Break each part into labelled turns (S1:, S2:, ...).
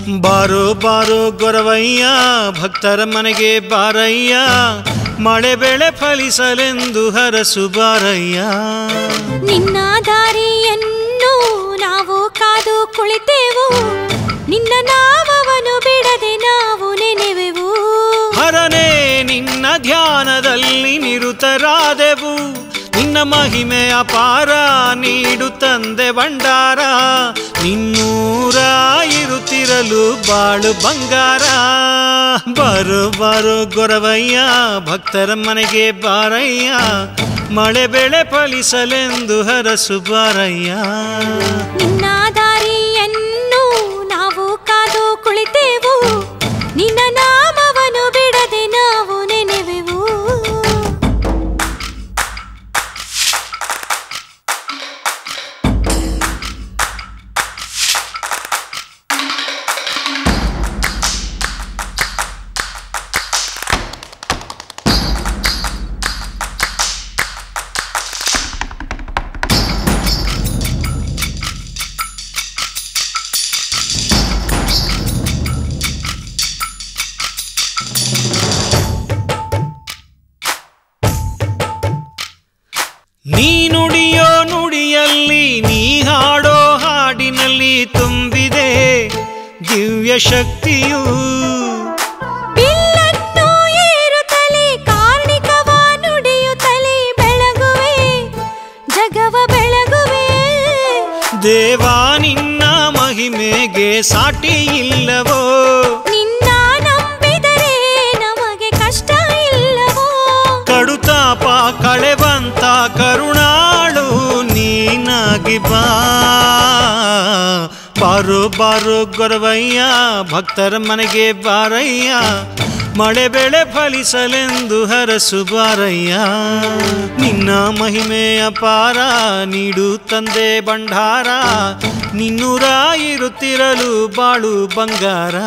S1: ಬಾರೋ ಬಾರೋ ಗೊರವಯ್ಯ ಭಕ್ತರ ಮನೆಗೆ ಬಾರಯ್ಯ ಮಳೆ ಬೆಳೆ ಫಲಿಸಲೆಂದು ಹರಸು ಬಾರಯ್ಯ
S2: ನಿನ್ನ ದಾರಿಯನ್ನು ನಾವು ಕಾದು ಕುಳಿತೆವು ನಿನ್ನ ನಾಮವನ್ನು ಬಿಡದೆ ನಾವು ನೆನೆವೆವು
S1: ಹರನೇ ನಿನ್ನ ಧ್ಯಾನದಲ್ಲಿ ನಿರುತರಾದೆವು ನಿನ್ನ ಮಹಿಮೆ ಅಪಾರ ನೀಡು ತಂದೆ ಭಂಡಾರ ನಿನ್ನೂರ ಇರುತ್ತಿರಲು ಬಾಳು ಬಂಗಾರ ಬರು ಬರು ಗೊರವಯ್ಯ ಭಕ್ತರ ಮನೆಗೆ ಬಾರಯ್ಯ ಮಳೆ ಬೆಳೆ ಫಲಿಸಲೆಂದು ಹರಸು ಬಾರಯ್ಯ
S2: ನಿನ್ನ ದಾರಿಯನ್ನು ನಾವು ಕಾದು ಕುಳಿತೆವು ನಿನ್ನ ನಾಮವನ್ನು ಬಿಡದೆ ನಾವು ನೆನೆವೆವು
S1: ನೀ ನುಡಿಯೋ ನುಡಿಯಲ್ಲಿ ನೀ ಹಾಡೋ ಹಾಡಿನಲ್ಲಿ ತುಂಬಿದೆ ದಿವ್ಯ ಶಕ್ತಿಯು
S2: ಬಿಲ್ಲನ್ನು ಏರುತ್ತಲೇ ಕಾರ್ಣಿಕವ ನುಡಿಯುತ್ತಲೇ ಬೆಳಗುವೆ ಜಗವ ಬೆಳಗುವೆ
S1: ದೇವಾ ನಿನ್ನ ಮಹಿಮೆಗೆ ಸಾಟಿ ಇಲ್ಲವೋ
S2: ನಿನ್ನ ನಂಬಿದರೆ ನಮಗೆ ಕಷ್ಟ ಇಲ್ಲವೋ
S1: ಕಡುತಾಪ ಕಳೆವಂತ ಕರುಣಾಳು ನೀನಾಗಿ ಬಾ ಬಾರು ಬಾರು ಗೊರವಯ್ಯ ಭಕ್ತರ ಮನೆಗೆ ಬಾರಯ್ಯ ಮಳೆ ಬೆಳೆ ಫಲಿಸಲೆಂದು ಹರಸು ಬಾರಯ್ಯ ನಿನ್ನ ಮಹಿಮೆ ಅಪಾರ ನೀಡು ತಂದೆ ಭಂಡಾರ ನಿನ್ನೂರ ಇರುತ್ತಿರಲು ಬಾಳು ಬಂಗಾರ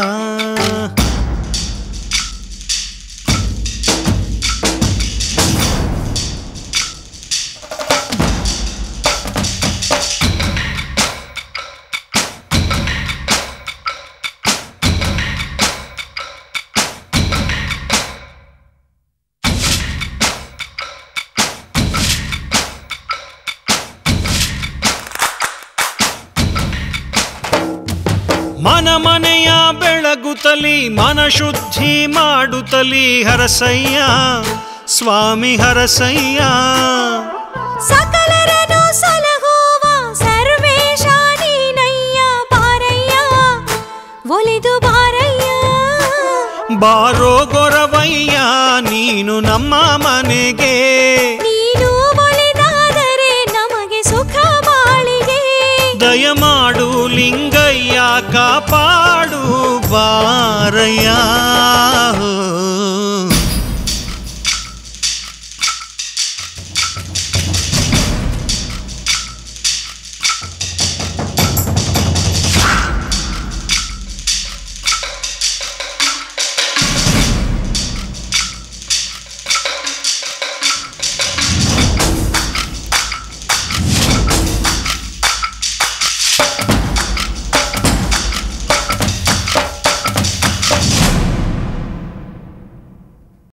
S1: ಮನ ಮನೆಯ ಬೆಳಗುತ್ತಲಿ ಮನ ಶುದ್ಧಿ ಮಾಡುತ್ತಲಿ ಹರಸಯ್ಯ ಸ್ವಾಮಿ ಹರಸಯ್ಯ
S2: ಸಕಲರನು ಸಲಹುವ ಸರ್ವೇಶ ನೀನಯ್ಯ ಬಾರಯ್ಯ ಒಲಿದು ಬಾರಯ್ಯ
S1: ಬಾರೋ ಗೊರವಯ್ಯ ನೀನು ನಮ್ಮ ಮನೆಗೆ
S2: ನೀನು ಒಲಿದಾದರೆ ನಮಗೆ ಸುಖ ಬಾಳಿಗೆ
S1: ದಯಮಾಡು ಲಿಂಗಯ್ಯ ಕಾಪಾಡು ಬಾರಯ್ಯ